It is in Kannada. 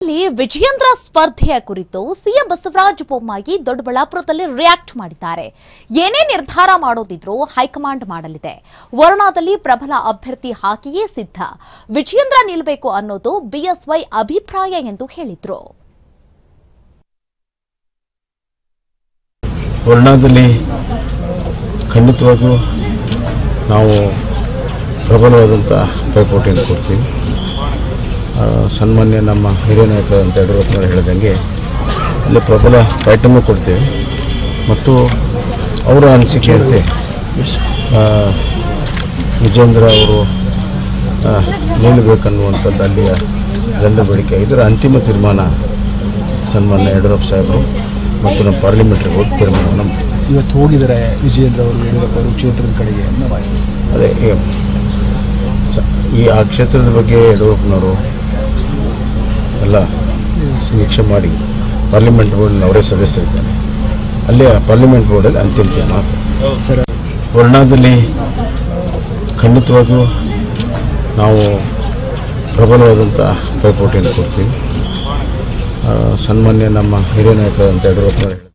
ಇಲ್ಲಿ ವಿಜಯೇಂದ್ರ ಸ್ಪರ್ಧೆಯ ಕುರಿತು ಸಿಎಂ ಬಸವರಾಜ ಬೊಮ್ಮಾಯಿ ದೊಡ್ಡಬಳ್ಳಾಪುರದಲ್ಲಿ ರಿಯಾಕ್ಟ್ ಮಾಡಿದ್ದಾರೆ ಏನೇ ನಿರ್ಧಾರ ಮಾಡೋದಿದ್ರೂ ಹೈಕಮಾಂಡ್ ಮಾಡಲಿದೆ ವರುಣಾದಲ್ಲಿ ಪ್ರಬಲ ಅಭ್ಯರ್ಥಿ ಹಾಕಿಯೇ ಸಿದ್ಧ ವಿಜಯೇಂದ್ರ ನಿಲ್ಲಬೇಕು ಅನ್ನೋದು ಬಿಎಸ್ವೈ ಅಭಿಪ್ರಾಯ ಎಂದು ಹೇಳಿದ್ರು ವರ್ಣಾದಲ್ಲಿ ಖಂಡಿತವಾಗ್ಲೂ ನಾವು ಪ್ರಬಲವಾದಂಥ ಪೈಪೋಟಿಯನ್ನು ಕೊಡ್ತೀವಿ ಆ, ಸನ್ಮಾನ್ಯ ನಮ್ಮ ಹಿರಿಯ ನಾಯಕರಂತ ಯಡಿಯೂರಪ್ಪನವರು ಹೇಳಿದಂಗೆ ಅಲ್ಲಿ ಪ್ರಬಲ ಫೈಟನ್ನು ಕೊಡ್ತೇವೆ ಮತ್ತು ಅವರ ಅನಿಸಿಕೆಯಂತೆ ಆ, ವಿಜೇಂದ್ರ ಅವರು ಆ, ನಿಲ್ಲಬೇಕನ್ನುವಂಥದ್ದು ಅಲ್ಲಿಯ ಜನರ ಬೇಡಿಕೆ ಇದರ ಅಂತಿಮ ತೀರ್ಮಾನ ಸನ್ಮಾನ್ಯ ಯಡಿಯೂರಪ್ಪ ಸಾಹೇಬರು ಮತ್ತು ನಮ್ಮ ಪಾರ್ಲಿಮೆಂಟ್ರಿಗೆ ಹೋಗಿ ತೀರ್ಮಾನವನ್ನು ಮಾಡ್ತೀವಿ ಇವತ್ತು ಹೋಗಿದ್ದಾರೆ ವಿಜಯೇಂದ್ರ ಅವರು ಯಡಿಯೂರಪ್ಪ ಅವರು ಕ್ಷೇತ್ರದ ಕಡೆಗೆ ಅನ್ನೋ ಮಾಹಿತಿ ಅದೇ ಈ- ಸ- ಈ ಆ ಕ್ಷೇತ್ರದ ಬಗ್ಗೆ ಯಡಿಯೂರಪ್ಪನವರು ಎಲ್ಲ ಸಮೀಕ್ಷೆ ಮಾಡಿ ಪಾರ್ಲಿಮೆಂಟ್ ಬೋರ್ಡ್ನ ಅವರೇ ಸದಸ್ಯರಿದ್ದಾರೆ ಅಲ್ಲೇ ಪಾರ್ಲಿಮೆಂಟ್ ಬೋರ್ಡಲ್ಲಿ ಅಂತಿಮ ತೀರ್ಮಾನ ಸರ್ ವರ್ಣಾದಲ್ಲಿ ಖಂಡಿತವಾಗ್ಲೂ ನಾವು ಪ್ರಬಲವಾದಂಥ ಪೈಪೋಟಿಯನ್ನು ಕೊಡ್ತೀವಿ ಆ, ಸನ್ಮಾನ್ಯ ನಮ್ಮ ಹಿರಿಯ ನಾಯಕರಂತ ಯಡಿಯೂರಪ್ಪನವರು ಹೇಳಿದ್ದಾರೆ